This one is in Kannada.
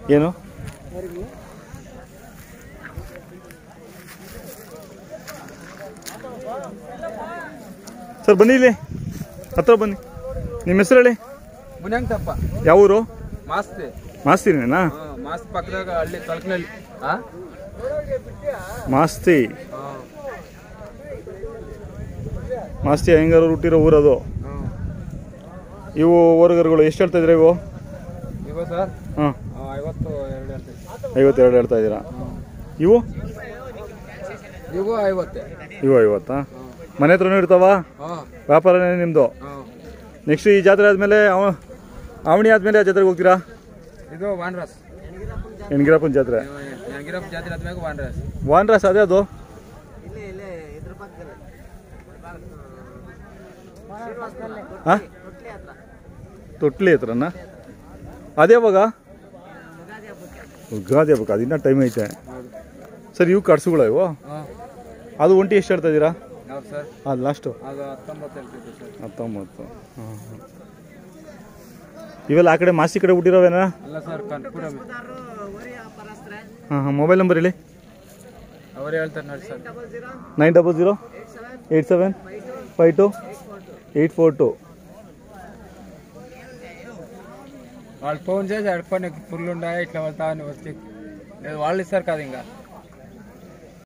ಏನು ಸರ್ ಬನ್ನಿ ಇಲ್ಲಿ ಹತ್ರ ಬನ್ನಿ ನಿಮ್ಮ ಹೆಸರು ಹೇಳಿ ಮುನ್ಯಂತಪ್ಪ ಯಾವ ಊರು ಮಾಸ್ತಿ ಮಾಸ್ತಿನೇನಾ ಮಾಸ್ತಿ ಪಕ್ಕದಾಗ ಹಳ್ಳಿ ತೊಳಕಿನಲ್ಲಿ ಹಾ ಮಾಸ್ತಿ ಮಾಸ್ತಿ ಅಯ್ಯಂಗಾರು ಹುಟ್ಟಿರೋ ಊರದು ಇವು ಓರುಗರುಗಳು ಎಷ್ಟು ಹೇಳ್ತಾ ಇದ್ದೀರಾ ಇವು ಇವ ಸರ್ ಹಾಂ ಐವತ್ತು ಎರಡು ಹೇಳ್ತೀವಿ ಐವತ್ತೆರಡು ಹೇಳ್ತಾ ಇದ್ದೀರಾ ಇವು ಇವು ಐವತ್ತೆ ಇವು ಐವತ್ತಾ ಮನೆ ಹತ್ರನೂ ಇರ್ತಾವ ಹಾಂ ವ್ಯಾಪಾರನೇ ನಿಮ್ಮದು ಹಾಂ ನೆಕ್ಸ್ಟ್ ಈ ಜಾತ್ರೆ ಆದಮೇಲೆ ಅವ ಅವಣಿ ಆದಮೇಲೆ ಆ ಜಾತ್ರೆಗೆ ಹೋಗ್ತೀರಾ ಇದು ವಾನ್ರಾಸ್ ಹೆಣ್ಗಿರಪ್ಪನ ಜಾತ್ರೆ ಯಂಗಿರಪ್ಪ ಜಾತ್ರೆ ಆದ್ಮ್ಯಾಗ ವಾನ್ರಾಸ್ ವಾನ್ರಾಸ್ ಅದೇ ಅದು ಹಾಂ ತೊಟ್ಲಿ ಹತ್ರನ ಅದೇ ಯಾವಾಗ ಯುಗಾದಿ ಹಬ್ಬಕ್ಕೆ ಅದಿನ್ನ ಟೈಮ್ ಐತೆ ಸರ್ ಇವು ಕಡ್ಸುಗಳ ಇವು ಹಾಂ ಅದು ಒಂಟಿ ಎಷ್ಟು ಹೇಳ್ತಾ ಇದ್ದೀರಾ ಯಾವ್ದು ಸರ್ ಅದು ಲಾಸ್ಟು ಅದು ಹತ್ತೊಂಬತ್ತು ಹೇಳ್ತಿದ್ದೆ ಸರ್ ಹತ್ತೊಂಬತ್ತು ಹಾಂ ಹಾಂ ಇವೆಲ್ಲ ಆ ಕಡೆ ಮಾಸಿ ಕಡೆ ಹುಟ್ಟಿರೋವೇನ ಅಲ್ಲ ಸರ್ ಕನ್ಪುರಮೆ ಹಾಂ ಹಾಂ ಮೊಬೈಲ್ ನಂಬರ್ ಹೇಳಿ ಅವರೇ ಹೇಳ್ತಾರೆ ನೋಡಿ sir nine double zero eight seven five two eight four two వాళ్ళు ఫోన్ చేసి అడుపుకొని ఫుల్ ఉండాయి ఇట్లా వెళ్తా అని వచ్చి లేదు వాళ్ళు ఇస్తారు కదా ఇంకా